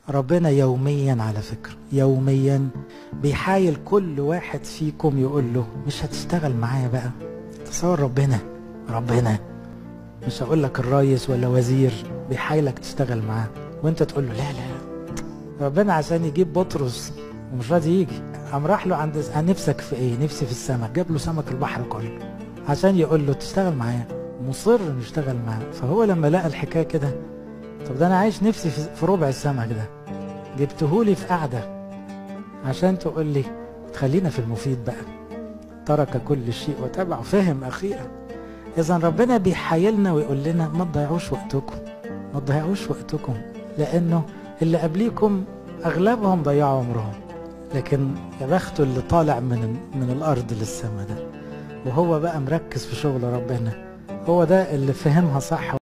ربنا يوميا على فكرة يوميا بيحايل كل واحد فيكم يقول له مش هتشتغل معايا بقى تصور ربنا ربنا مش هقول لك الرئيس ولا وزير بيحايلك تشتغل معاه وانت تقول له لا لا لا ربنا عشان يجيب بطرس ومش راضي يجي قام راح له عند نفسك في ايه نفسي في السمك جاب له سمك البحر كله عشان يقول له تشتغل معايا مصر انه يشتغل معاه فهو لما لقى الحكايه كده طب ده انا عايش نفسي في ربع السمك ده جبتهولي في قعده عشان تقول لي تخلينا في المفيد بقى ترك كل شيء وتبعه فهم اخيرا اذا ربنا بيحايلنا ويقول لنا ما تضيعوش وقتكم ما تضيعوش وقتكم لانه اللي قبليكم اغلبهم ضيعوا عمرهم لكن يا بخته اللي طالع من من الارض للسما ده وهو بقى مركز في شغل ربنا هو ده اللي فهمها صح